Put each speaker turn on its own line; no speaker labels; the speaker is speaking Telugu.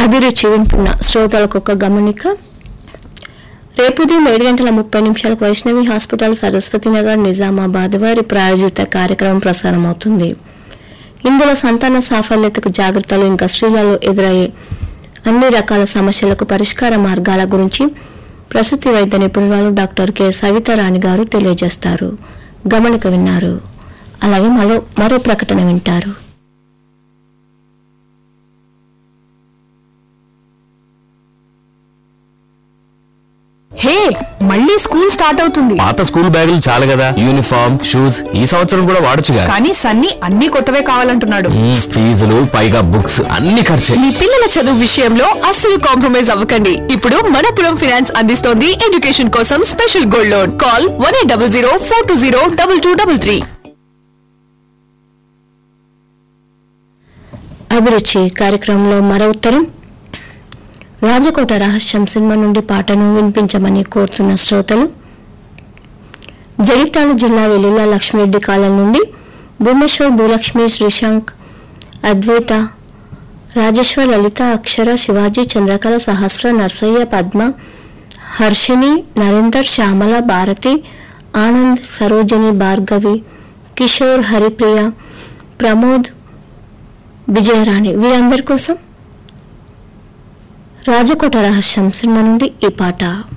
అభిరుచి వింటున్న శ్రోతలకు ఒక గమనిక రేపు ఉదయం ఏడు గంటల ముప్పై నిమిషాలకు వైష్ణవి హాస్పిటల్ సరస్వతినగర్ నిజామాబాద్ వారి ప్రాయోజిత కార్యక్రమం ప్రసారమవుతుంది ఇందులో సంతాన సాఫల్యతకు జాగ్రత్తలు ఇంకా స్త్రీలలో ఎదురయ్యే అన్ని రకాల సమస్యలకు పరిష్కార మార్గాల గురించి ప్రసూతి వైద్య నిపుణురాలు డాక్టర్ కె సవితారాణి గారు తెలియజేస్తారు గమనిక విన్నారు అలాగే మరో మరో ప్రకటన వింటారు
హే మళ్ళీ స్కూల్ స్టార్ట్ అవుతుంది
పాత స్కూల్ బ్యాగులు చాలు కదా యూనిఫామ్ షూస్ ఈ సంవత్సరం కూడా వాడొచ్చుగా
కానీ సన్నీ అన్ని కొత్తవే కావాలంటున్నాడు
ఈ ఫీజులు పైగా బుక్స్ అన్ని ఖర్చే
మీ పిల్లల చదువు విషయంలో అస్సలు కాంప్రమైజ్ అవ్వకండి ఇప్పుడు మనపురం ఫినాన్స్ అందిస్తోంది ఎడ్యుకేషన్ కోసం special gold loan call one eight double zero four two zero double two double three
అభిరుచి కార్యక్రమంలో మరో ఉత్తరం రాజకోట రహస్యం సినిమా నుండి పాటను వినిపించమని కోరుతున్న శ్రోతలు జగిత్యాల జిల్లా వెల్లుల లక్ష్మిరెడ్డి కాలం నుండి భువనేశ్వర్ భూలక్ష్మి శ్రీశాంక్ అద్వైత రాజేశ్వర్ లలిత అక్షర శివాజీ చంద్రకళ సహస్ర నర్సయ్య పద్మ హర్షిని నరేందర్ శ్యామల భారతి ఆనంద్ సరోజని భార్గవి కిషోర్ హరిప్రియ ప్రమోద్ విజయరాణి వీరందరి కోసం రాజకోట రహస్యం సినిమా నుండి ఈ పాట